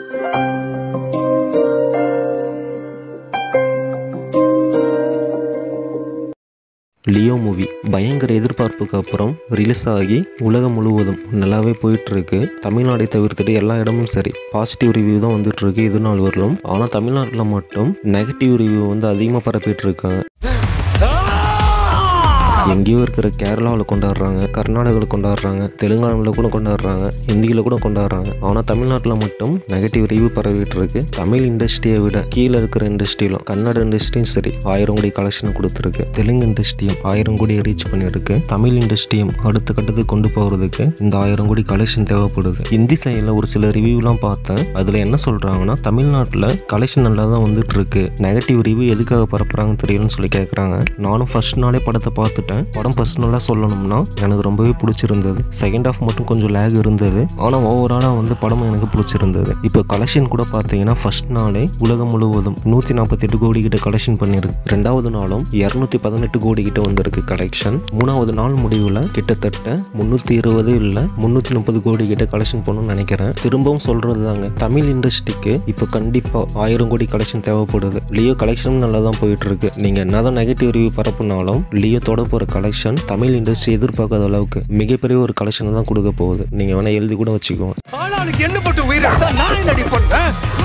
Leo movie பயங்கர எதிர்பார்ப்புக்கு அப்புறம் ரிலீஸ் ஆகி உலகம் முழுவதும் நல்லாவே போயிட்டு இருக்கு தமிழ்நாடை தவிர்த்துட்டு எல்லா இடமும் சரி பாசிட்டிவ் ரிவ்யூ தான் வந்துட்டு இருக்கு இது நாள் வரலும் ஆனால் தமிழ்நாட்டில் மட்டும் நெகட்டிவ் ரிவ்யூ வந்து அதிகமாக பரப்பிட்டு இருக்காங்க எங்கேயோ இருக்கிற கேரளாவில் கொண்டாடுறாங்க கர்நாடகாவில் கொண்டாடுறாங்க தெலுங்கானாவில் கூட கொண்டாடுறாங்க ஹிந்தியில் கூட கொண்டாடுறாங்க ஆனால் தமிழ்நாட்டில் மட்டும் நெகட்டிவ் ரிவ்யூ பரவிட்டு இருக்கு தமிழ் இண்டஸ்ட்ரியை விட கீழே இருக்கிற இண்டஸ்ட்ரியிலும் கன்னட இண்டஸ்ட்ரியும் சரி ஆயிரம் கோடி கலெக்ஷன் கொடுத்துருக்கு தெலுங்கு இண்டஸ்ட்ரியும் ஆயிரம் கோடி ரீச் பண்ணியிருக்கு தமிழ் இண்டஸ்ட்ரியும் அடுத்த கட்டத்துக்கு கொண்டு போகிறதுக்கு இந்த ஆயிரம் கோடி கலெக்ஷன் தேவைப்படுது ஹிந்தி சைடில் ஒரு சில ரிவ்யூலாம் பார்த்தேன் அதில் என்ன சொல்கிறாங்கன்னா தமிழ்நாட்டில் கலெக்ஷன் நல்லா தான் வந்துட்டு இருக்கு நெகட்டிவ் ரிவ்யூ எதுக்காக பரப்புறாங்கன்னு தெரியலன்னு சொல்லி கேட்குறாங்க நானும் ஃபர்ஸ்ட் நாளே படத்தை பார்த்துட்டேன் படம் பர்சனலாக சொல்லணும்னா எனக்கு ரொம்பவே பிடிச்சிருந்தது செகண்ட் ஹாஃப் மட்டும் கொஞ்சம் லேக் இருந்தது ஆனால் ஓவராலாக வந்து படம் எனக்கு பிடிச்சிருந்தது இப்போ கலெக்ஷன் கூட பார்த்தீங்கன்னா ஃபர்ஸ்ட் நாளே உலகம் முழுவதும் நூற்றி நாற்பத்தெட்டு கோடி கிட்ட கலெக்ஷன் பண்ணியிருக்கு ரெண்டாவது நாளும் இரநூத்தி பதினெட்டு கோடி கிட்ட வந்திருக்கு கலெக்ஷன் மூணாவது நாள் முடிவில் கிட்டத்தட்ட முந்நூற்றி இருபது இல்லை முந்நூற்றி முப்பது கோடி கிட்ட கலெக்ஷன் பண்ணணும்னு நினைக்கிறேன் திரும்பவும் சொல்கிறது தாங்க தமிழ் இண்டஸ்ட்ரிக்கு இப்போ கண்டிப்பாக ஆயிரம் கோடி கலெக்ஷன் தேவைப்படுது லியோ கலெக்ஷனும் நல்லா தான் போயிட்டு இருக்கு நீங்கள் என்னதான் நெகட்டிவ் ரிவ்யூ பரப்புனாலும் லியோ தொட போகிற கலெக்ஷன் தமிழ் இண்டஸ்ட்ரி எதிர்பார்க்காத அளவுக்கு மிகப்பெரிய ஒரு கலெக்ஷனை தான் கொடுக்க போகுது நீங்கள் வேணால் எழுதி கூட வச்சுக்கோங்க ஆளாளுக்கு என்ன போட்டு உயிரை எடுத்தா நான் என்னடி பண்ணுவேன்